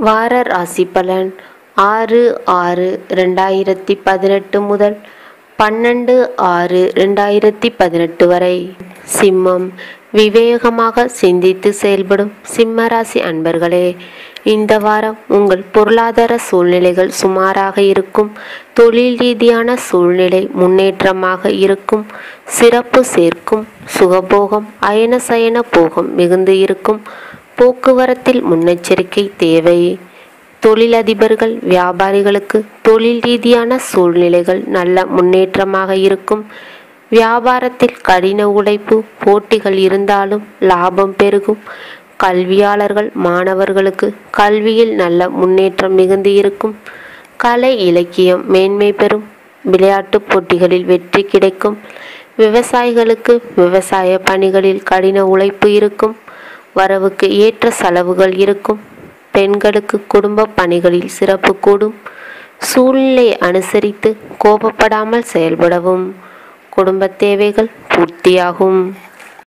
வார ராசி பலன் ஆறு ஆறு ரெண்டாயிரத்தி பதினெட்டு முதல் பன்னெண்டு ஆறு ரெண்டாயிரத்தி பதினெட்டு வரை சிம்மம் விவேகமாக சிந்தித்து செயல்படும் சிம்ம ராசி அன்பர்களே இந்த வாரம் உங்கள் பொருளாதார சூழ்நிலைகள் சுமாராக இருக்கும் தொழில் ரீதியான சூழ்நிலை முன்னேற்றமாக இருக்கும் சிறப்பு சேர்க்கும் சுகபோகம் அயன சயன போகம் மிகுந்து இருக்கும் போக்குவரத்தில் முன்னெச்சரிக்கை தேவை தொழிலதிபர்கள் வியாபாரிகளுக்கு தொழில் ரீதியான சூழ்நிலைகள் நல்ல முன்னேற்றமாக இருக்கும் வியாபாரத்தில் கடின உழைப்பு போட்டிகள் இருந்தாலும் லாபம் பெருகும் கல்வியாளர்கள் மாணவர்களுக்கு கல்வியில் நல்ல முன்னேற்றம் மிகுந்து இருக்கும் கலை இலக்கியம் மேன்மை பெறும் விளையாட்டுப் போட்டிகளில் வெற்றி கிடைக்கும் விவசாயிகளுக்கு விவசாய பணிகளில் கடின உழைப்பு இருக்கும் வரவுக்கு ஏற்ற செலவுகள் இருக்கும் பெண்களுக்கு குடும்ப பணிகளில் சிறப்பு கூடும் சூழ்நிலை அனுசரித்து கோபப்படாமல் செயல்படவும் குடும்ப தேவைகள் பூர்த்தியாகும்